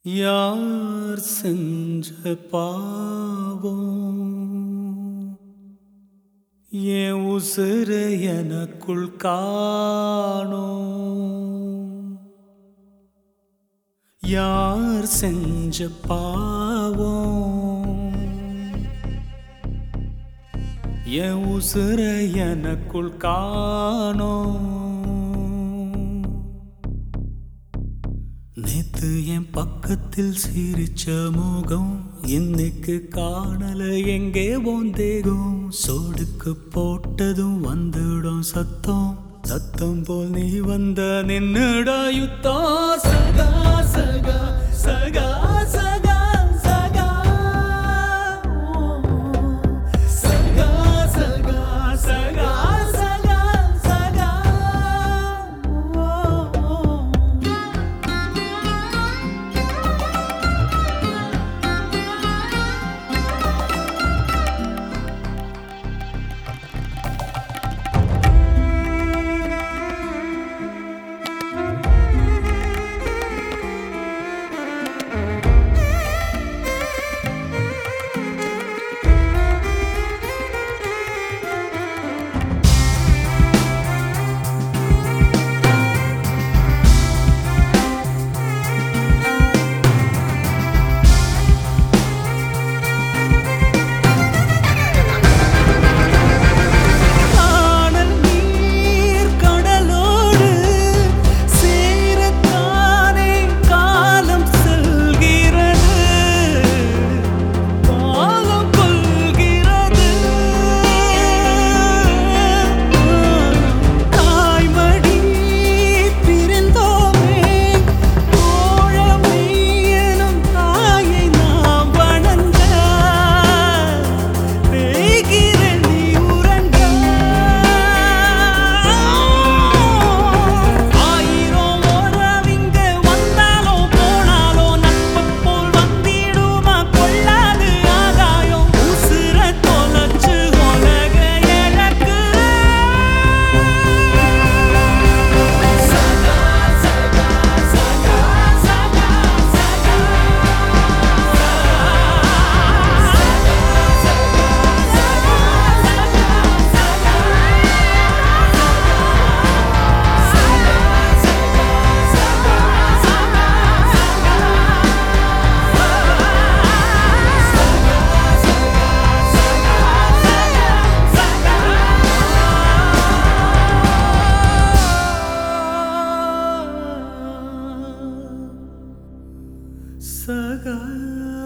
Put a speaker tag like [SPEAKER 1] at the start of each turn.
[SPEAKER 1] யார் செஞ்ச பாவம் என் உசுறு எனக்குள் காணோம் யார் செஞ்ச பாவம் என் உசுறு எனக்குள் காணோம் நேத்து என் பக்கத்தில் சிரிச்ச முகம் இன்னைக்கு காணல எங்கே போந்தேகும் சோடுக்கு போட்டதும் வந்துடும் சத்தம் சத்தம் போல் நீ வந்த நின்னுடா யுத்தம் சகா சகா சகா சகா சகா சகா சகா சகா சகா சகா காணல் நீர் கடலோடு சேரத்தானே காலம் செல்கிறது காலம் கொள்கிறது தாய்மடி பிரிந்தோமே தோழமை எனும் தாயை நாம் வணங்க தேய்கிற நீ உறங்க ஆயிரம் உறவிங்க வந்தாலோ போனாலோ நட்பு போல் வந்திடுமா கொள்ளாது ஆகாயம் உசுர தொலைச்சு உலக எனக்கு சகா சகா சகா சகா சகா சகா